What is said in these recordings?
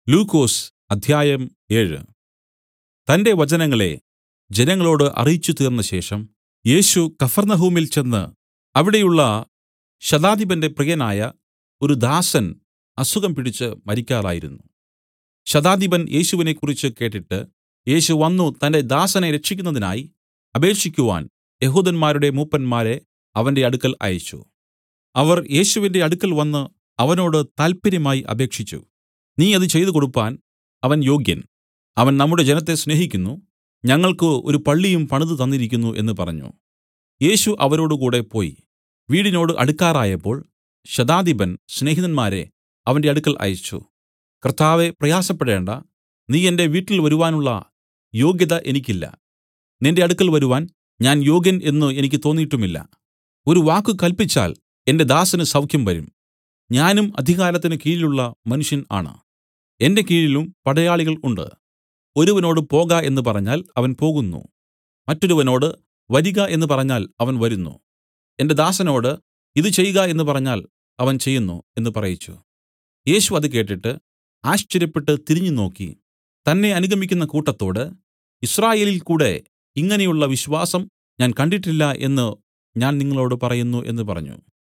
ലൂക്കോസ് അദ്ധ്യായം ഏഴ് തന്റെ വചനങ്ങളെ ജനങ്ങളോട് അറിയിച്ചു തീർന്നശേഷം യേശു കഫർന്നഹൂമിൽ ചെന്ന് അവിടെയുള്ള ശതാധിപന്റെ പ്രിയനായ ഒരു ദാസൻ അസുഖം പിടിച്ച് മരിക്കാറായിരുന്നു ശതാധിപൻ യേശുവിനെക്കുറിച്ച് കേട്ടിട്ട് യേശു വന്നു തന്റെ ദാസനെ രക്ഷിക്കുന്നതിനായി അപേക്ഷിക്കുവാൻ യെഹൂദന്മാരുടെ മൂപ്പന്മാരെ അവന്റെ അടുക്കൽ അയച്ചു അവർ യേശുവിന്റെ അടുക്കൽ വന്ന് അവനോട് താല്പര്യമായി അപേക്ഷിച്ചു നീ അത് ചെയ്തു കൊടുപ്പാൻ അവൻ യോഗ്യൻ അവൻ നമ്മുടെ ജനത്തെ സ്നേഹിക്കുന്നു ഞങ്ങൾക്ക് ഒരു പള്ളിയും പണിതു തന്നിരിക്കുന്നു എന്ന് പറഞ്ഞു യേശു അവരോടുകൂടെ പോയി വീടിനോട് അടുക്കാറായപ്പോൾ ശതാധിപൻ സ്നേഹിതന്മാരെ അവന്റെ അടുക്കൽ അയച്ചു കർത്താവേ പ്രയാസപ്പെടേണ്ടാ നീ എന്റെ വീട്ടിൽ വരുവാനുള്ള യോഗ്യത എനിക്കില്ല നിന്റെ അടുക്കൽ വരുവാൻ ഞാൻ യോഗ്യൻ എന്ന് എനിക്ക് തോന്നിയിട്ടുമില്ല ഒരു വാക്ക് കല്പിച്ചാൽ എന്റെ ദാസന് സൗഖ്യം വരും ഞാനും അധികാരത്തിന് കീഴിലുള്ള മനുഷ്യൻ ആണ് എന്റെ കീഴിലും പടയാളികൾ ഉണ്ട് ഒരുവനോട് പോക എന്ന് പറഞ്ഞാൽ അവൻ പോകുന്നു മറ്റൊരുവനോട് വരിക എന്ന് പറഞ്ഞാൽ അവൻ വരുന്നു എന്റെ ദാസനോട് ഇത് ചെയ്ക എന്ന് പറഞ്ഞാൽ അവൻ ചെയ്യുന്നു എന്ന് പറയിച്ചു യേശു അത് കേട്ടിട്ട് ആശ്ചര്യപ്പെട്ട് തിരിഞ്ഞുനോക്കി തന്നെ അനുഗമിക്കുന്ന കൂട്ടത്തോട് യിസ്രായേലിൽ കൂടെ ഇങ്ങനെയുള്ള വിശ്വാസം ഞാൻ കണ്ടിട്ടില്ല എന്ന് ഞാൻ നിങ്ങളോടു പറയുന്നു എന്ന് പറഞ്ഞു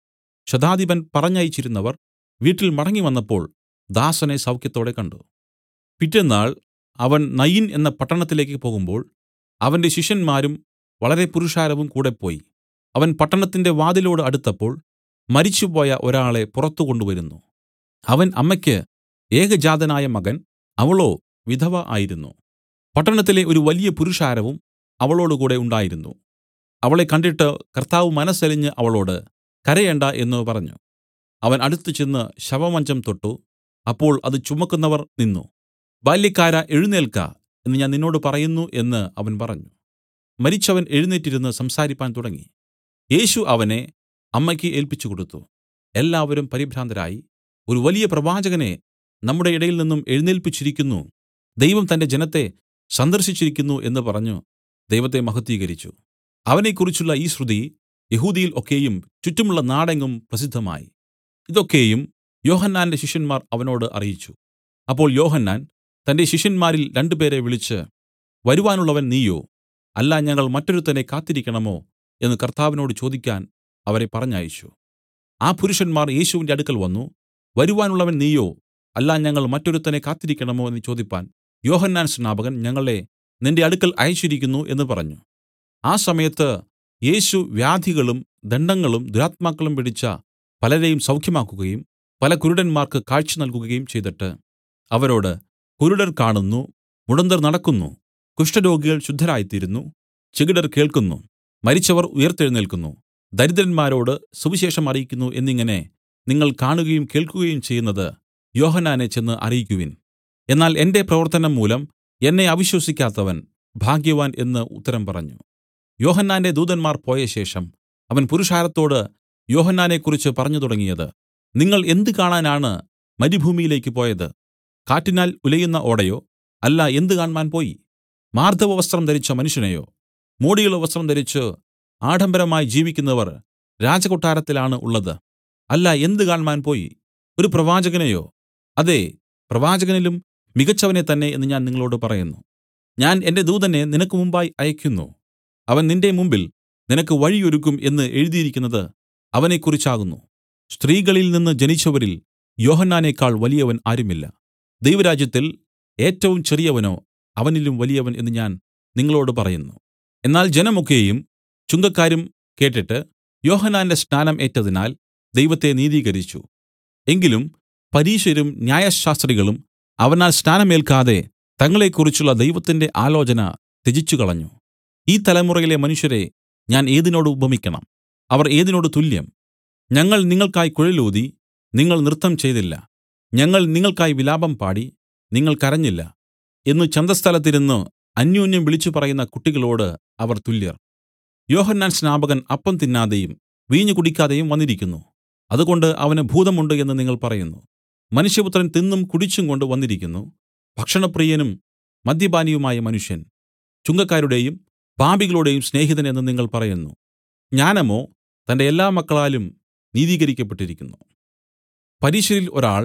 ശതാധിപൻ പറഞ്ഞയച്ചിരുന്നവർ വീട്ടിൽ മടങ്ങിവന്നപ്പോൾ ദാസനെ സൗഖ്യത്തോടെ കണ്ട് പിറ്റെന്നാൾ അവൻ നയിൻ എന്ന പട്ടണത്തിലേക്ക് പോകുമ്പോൾ അവന്റെ ശിഷ്യന്മാരും വളരെ പുരുഷാരവും കൂടെ പോയി അവൻ പട്ടണത്തിന്റെ വാതിലോട് അടുത്തപ്പോൾ മരിച്ചുപോയ ഒരാളെ പുറത്തു കൊണ്ടുവരുന്നു അവൻ അമ്മയ്ക്ക് ഏകജാതനായ മകൻ അവളോ വിധവ ആയിരുന്നു പട്ടണത്തിലെ ഒരു വലിയ പുരുഷാരവും അവളോടുകൂടെ ഉണ്ടായിരുന്നു അവളെ കണ്ടിട്ട് കർത്താവ് മനസ്സലിഞ്ഞ് അവളോട് കരയണ്ട എന്ന് പറഞ്ഞു അവൻ അടുത്ത് ചെന്ന് ശവമഞ്ചം തൊട്ടു അപ്പോൾ അത് ചുമക്കുന്നവർ നിന്നു ബാല്യക്കാരാ എഴുന്നേൽക്ക എന്ന് ഞാൻ നിന്നോട് പറയുന്നു എന്ന് അവൻ പറഞ്ഞു മരിച്ചവൻ എഴുന്നേറ്റിരുന്ന് സംസാരിപ്പാൻ തുടങ്ങി യേശു അവനെ അമ്മയ്ക്ക് ഏൽപ്പിച്ചു കൊടുത്തു എല്ലാവരും പരിഭ്രാന്തരായി ഒരു വലിയ പ്രവാചകനെ നമ്മുടെ ഇടയിൽ നിന്നും എഴുന്നേൽപ്പിച്ചിരിക്കുന്നു ദൈവം തന്റെ ജനത്തെ സന്ദർശിച്ചിരിക്കുന്നു എന്ന് പറഞ്ഞു ദൈവത്തെ മഹത്വീകരിച്ചു അവനെക്കുറിച്ചുള്ള ഈ ശ്രുതി യഹൂദിയിൽ ഒക്കെയും ചുറ്റുമുള്ള നാടെങ്ങും പ്രസിദ്ധമായി ഇതൊക്കെയും യോഹന്നാന്റെ ശിഷ്യന്മാർ അവനോട് അറിയിച്ചു അപ്പോൾ യോഹന്നാൻ തന്റെ ശിഷ്യന്മാരിൽ രണ്ടുപേരെ വിളിച്ച് വരുവാനുള്ളവൻ നീയോ അല്ല ഞങ്ങൾ മറ്റൊരുത്തനെ കാത്തിരിക്കണമോ എന്ന് കർത്താവിനോട് ചോദിക്കാൻ അവരെ പറഞ്ഞയച്ചു ആ പുരുഷന്മാർ യേശുവിന്റെ അടുക്കൽ വന്നു വരുവാനുള്ളവൻ നീയോ അല്ല ഞങ്ങൾ മറ്റൊരുത്തനെ കാത്തിരിക്കണമോ എന്ന് ചോദിപ്പാൻ യോഹന്നാൻ സ്നാപകൻ ഞങ്ങളെ നിന്റെ അടുക്കൽ അയച്ചിരിക്കുന്നു എന്ന് പറഞ്ഞു ആ സമയത്ത് യേശു വ്യാധികളും ദണ്ഡങ്ങളും ദുരാത്മാക്കളും പിടിച്ച പലരെയും സൗഖ്യമാക്കുകയും പല കുരുടന്മാർക്ക് കാഴ്ച നൽകുകയും ചെയ്തിട്ട് അവരോട് കുരുടർ കാണുന്നു മുടന്തർ നടക്കുന്നു കുഷ്ഠരോഗികൾ ശുദ്ധരായിത്തീരുന്നു ചെകിടർ കേൾക്കുന്നു മരിച്ചവർ ഉയിർത്തെഴുന്നേൽക്കുന്നു ദരിദ്രന്മാരോട് സുവിശേഷം അറിയിക്കുന്നു എന്നിങ്ങനെ നിങ്ങൾ കാണുകയും കേൾക്കുകയും ചെയ്യുന്നത് യോഹന്നാനെ ചെന്ന് അറിയിക്കുവിൻ എന്നാൽ എന്റെ പ്രവർത്തനം മൂലം എന്നെ അവിശ്വസിക്കാത്തവൻ ഭാഗ്യവാൻ എന്ന് ഉത്തരം പറഞ്ഞു യോഹന്നാന്റെ ദൂതന്മാർ പോയശേഷം അവൻ പുരുഷാരത്തോട് യോഹന്നാനെക്കുറിച്ച് പറഞ്ഞു തുടങ്ങിയത് നിങ്ങൾ എന്ത് കാണാനാണ് മരുഭൂമിയിലേക്ക് പോയത് കാറ്റിനാൽ ഉലയുന്ന ഓടയോ അല്ല എന്ത് കാണ്മാൻ പോയി മാർദ്ദവവസ്ത്രം ധരിച്ച മനുഷ്യനെയോ മോടിയുള്ള വസ്ത്രം ധരിച്ച് ആഡംബരമായി ജീവിക്കുന്നവർ രാജകൊട്ടാരത്തിലാണ് ഉള്ളത് അല്ല എന്ത് കാണ്മാൻ പോയി ഒരു പ്രവാചകനെയോ അതെ പ്രവാചകനിലും മികച്ചവനെ തന്നെ എന്ന് ഞാൻ നിങ്ങളോട് പറയുന്നു ഞാൻ എന്റെ ദൂതനെ നിനക്ക് മുമ്പായി അയക്കുന്നു അവൻ നിന്റെ മുമ്പിൽ നിനക്ക് വഴിയൊരുക്കും എന്ന് എഴുതിയിരിക്കുന്നത് അവനെക്കുറിച്ചാകുന്നു സ്ത്രീകളിൽ നിന്ന് ജനിച്ചവരിൽ യോഹന്നാനേക്കാൾ വലിയവൻ ആരുമില്ല ദൈവരാജ്യത്തിൽ ഏറ്റവും ചെറിയവനോ അവനിലും വലിയവൻ എന്ന് ഞാൻ നിങ്ങളോട് പറയുന്നു എന്നാൽ ജനമൊക്കെയും ചുങ്കക്കാരും കേട്ടിട്ട് യോഹന്നാന്റെ സ്നാനം ഏറ്റതിനാൽ ദൈവത്തെ നീതീകരിച്ചു എങ്കിലും പരീശരും ന്യായശാസ്ത്രികളും അവനാൽ സ്നാനമേൽക്കാതെ തങ്ങളെക്കുറിച്ചുള്ള ദൈവത്തിന്റെ ആലോചന ത്യജിച്ചുകളഞ്ഞു ഈ തലമുറയിലെ മനുഷ്യരെ ഞാൻ ഏതിനോട് ഉപമിക്കണം അവർ ഏതിനോട് തുല്യം ഞങ്ങൾ നിങ്ങൾക്കായി കുഴലൂതി നിങ്ങൾ നൃത്തം ചെയ്തില്ല ഞങ്ങൾ നിങ്ങൾക്കായി വിലാപം പാടി നിങ്ങൾ കരഞ്ഞില്ല എന്നു ചന്തസ്ഥലത്തിരുന്ന് അന്യോന്യം വിളിച്ചു പറയുന്ന കുട്ടികളോട് അവർ തുല്യർ യോഹന്നാൻ സ്നാപകൻ അപ്പം തിന്നാതെയും വീഞ്ഞു കുടിക്കാതെയും വന്നിരിക്കുന്നു അതുകൊണ്ട് അവന് ഭൂതമുണ്ട് എന്ന് നിങ്ങൾ പറയുന്നു മനുഷ്യപുത്രൻ തിന്നും കുടിച്ചും കൊണ്ട് വന്നിരിക്കുന്നു ഭക്ഷണപ്രിയനും മദ്യപാനിയുമായ മനുഷ്യൻ ചുങ്കക്കാരുടെയും പാപികളുടെയും സ്നേഹിതൻ എന്ന് നിങ്ങൾ പറയുന്നു ജ്ഞാനമോ തന്റെ എല്ലാ മക്കളാലും നീതീകരിക്കപ്പെട്ടിരിക്കുന്നു പരീശരിൽ ഒരാൾ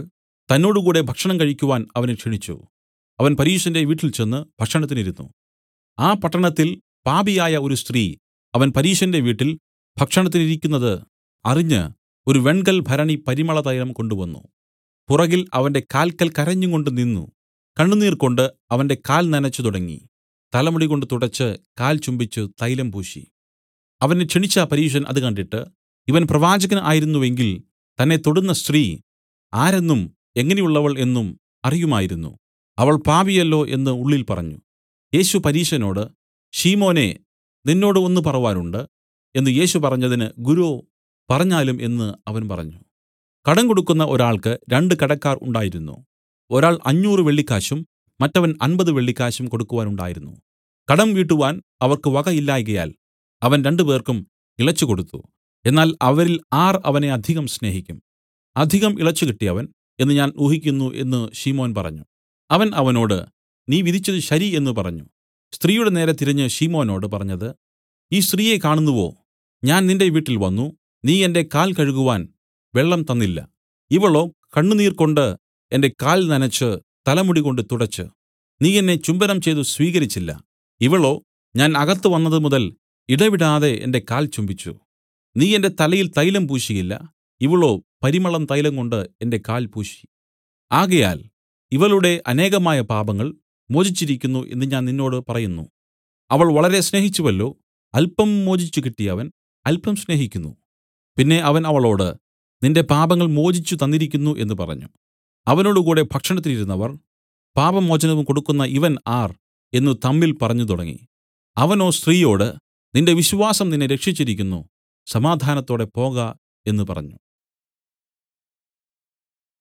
തന്നോടുകൂടെ ഭക്ഷണം കഴിക്കുവാൻ അവനെ ക്ഷണിച്ചു അവൻ പരീശന്റെ വീട്ടിൽ ചെന്ന് ഭക്ഷണത്തിനിരുന്നു ആ പട്ടണത്തിൽ പാപിയായ ഒരു സ്ത്രീ അവൻ പരീശന്റെ വീട്ടിൽ ഭക്ഷണത്തിനിരിക്കുന്നത് അറിഞ്ഞ് ഒരു വെൺകൽ ഭരണി പരിമളതൈലം കൊണ്ടുവന്നു പുറകിൽ അവന്റെ കാൽക്കൽ കരഞ്ഞുകൊണ്ട് നിന്നു കണ്ണുനീർ കൊണ്ട് അവന്റെ കാൽ നനച്ചു തുടങ്ങി തലമുടി കൊണ്ട് തുടച്ച് കാൽ ചുംബിച്ചു തൈലം പൂശി അവനെ ക്ഷണിച്ച പരീശൻ അത് കണ്ടിട്ട് ഇവൻ പ്രവാചകൻ ആയിരുന്നുവെങ്കിൽ തന്നെ തൊടുന്ന സ്ത്രീ ആരെന്നും എങ്ങനെയുള്ളവൾ എന്നും അറിയുമായിരുന്നു അവൾ പാപിയല്ലോ എന്ന് ഉള്ളിൽ പറഞ്ഞു യേശു പരീശനോട് ശീമോനെ നിന്നോട് ഒന്ന് പറവാനുണ്ട് എന്ന് യേശു പറഞ്ഞതിന് ഗുരോ പറഞ്ഞാലും എന്ന് അവൻ പറഞ്ഞു കടം കൊടുക്കുന്ന ഒരാൾക്ക് രണ്ട് കടക്കാർ ഉണ്ടായിരുന്നു ഒരാൾ അഞ്ഞൂറ് വെള്ളിക്കാശും മറ്റവൻ അമ്പത് വെള്ളിക്കാശും കൊടുക്കുവാനുണ്ടായിരുന്നു കടം വീട്ടുവാൻ അവർക്ക് വകയില്ലായ്കയാൽ അവൻ രണ്ടുപേർക്കും ഇളച്ചു കൊടുത്തു എന്നാൽ അവരിൽ ആർ അവനെ അധികം സ്നേഹിക്കും അധികം ഇളച്ചു കിട്ടിയവൻ എന്ന് ഞാൻ ഊഹിക്കുന്നു എന്ന് ശീമോൻ പറഞ്ഞു അവൻ അവനോട് നീ വിധിച്ചത് ശരി എന്ന് പറഞ്ഞു സ്ത്രീയുടെ നേരെ തിരിഞ്ഞ് ശീമോനോട് പറഞ്ഞത് ഈ സ്ത്രീയെ കാണുന്നുവോ ഞാൻ നിന്റെ വീട്ടിൽ വന്നു നീ എന്റെ കാൽ കഴുകുവാൻ വെള്ളം തന്നില്ല ഇവളോ കണ്ണുനീർ കൊണ്ട് എന്റെ കാൽ നനച്ച് തലമുടി കൊണ്ട് തുടച്ച് നീ എന്നെ ചുംബനം ചെയ്തു സ്വീകരിച്ചില്ല ഇവളോ ഞാൻ അകത്ത് വന്നത് മുതൽ ഇടവിടാതെ എന്റെ കാൽ ചുംബിച്ചു നീ എന്റെ തലയിൽ തൈലം പൂശിയില്ല ഇവളോ പരിമളം തൈലം കൊണ്ട് എന്റെ കാൽ പൂശി ആകയാൽ ഇവളുടെ അനേകമായ പാപങ്ങൾ മോചിച്ചിരിക്കുന്നു എന്ന് ഞാൻ നിന്നോട് പറയുന്നു അവൾ വളരെ സ്നേഹിച്ചുവല്ലോ അല്പം മോചിച്ചു കിട്ടിയവൻ അല്പം സ്നേഹിക്കുന്നു പിന്നെ അവൻ അവളോട് നിന്റെ പാപങ്ങൾ മോചിച്ചു തന്നിരിക്കുന്നു എന്ന് പറഞ്ഞു അവനോടുകൂടെ ഭക്ഷണത്തിനിരുന്നവർ പാപമോചനവും കൊടുക്കുന്ന ഇവൻ ആർ എന്നു തമ്മിൽ പറഞ്ഞു തുടങ്ങി അവനോ സ്ത്രീയോട് നിന്റെ വിശ്വാസം നിന്നെ രക്ഷിച്ചിരിക്കുന്നു സമാധാനത്തോടെ പോക എന്ന് പറഞ്ഞു